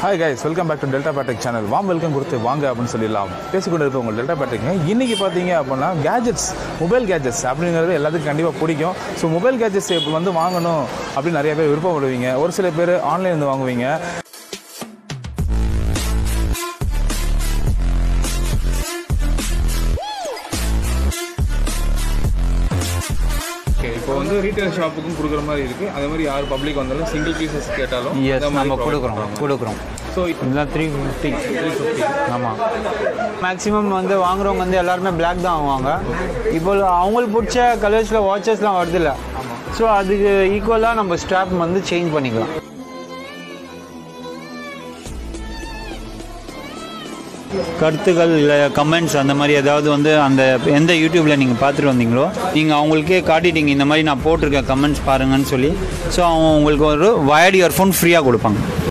hi guys welcome back to Delta Patrick channel warm welcome கொடுத்து வாங்க அப்படின்னு சொல்லிடலாம் பேசிக்கொண்டு இருக்க உங்கள் டெல்டா பேட்ரிக்ங்க இன்றைக்கி பார்த்தீங்க அப்படின்னா கேஜெட்ஸ் மொபைல் கேஜெட்ஸ் அப்படிங்கிறது எல்லாத்துக்கும் கண்டிப்பாக பிடிக்கும் ஸோ மொபைல் கேஜெட்ஸ் இப்போ வந்து வாங்கணும் அப்படின்னு நிறைய பேர் விருப்பப்படுவீங்க ஒரு சில பேர் ஆன்லைன்லேருந்து வாங்குவீங்க ஓகே இப்போ வந்து ரீட்டைல் ஷாப்புக்கும் கொடுக்குற மாதிரி இருக்குது அதே மாதிரி யார் பப்ளிக் வந்தாலும் சிங்கிள் பீசஸ் கேட்டாலும் எஸ் நம்ம கொடுக்குறோம் கொடுக்குறோம் ஸோ இதெல்லாம் த்ரீ ஃபிஃப்டி ஆமாம் மேக்ஸிமம் வந்து வாங்குறவங்க வந்து எல்லாருமே பிளாக் தான் வாங்குவாங்க இப்போ அவங்களுக்கு பிடிச்ச கலர்ஸில் வாட்சஸ்லாம் வருதுல்ல ஸோ அதுக்கு ஈக்குவலாக நம்ம ஸ்ட்ராப் வந்து சேஞ்ச் பண்ணிக்கலாம் கருத்துக்கள் இல்லை கமெண்ட்ஸ் அந்த மாதிரி ஏதாவது வந்து அந்த எந்த யூடியூப்பில் நீங்கள் பார்த்துட்டு வந்தீங்களோ நீங்கள் அவங்களுக்கே காட்டிட்டீங்க இந்த மாதிரி நான் போட்டிருக்கேன் கமெண்ட்ஸ் பாருங்கன்னு சொல்லி ஸோ அவங்க உங்களுக்கு ஒரு வயர்டு இயர்ஃபோன் ஃப்ரீயாக கொடுப்பாங்க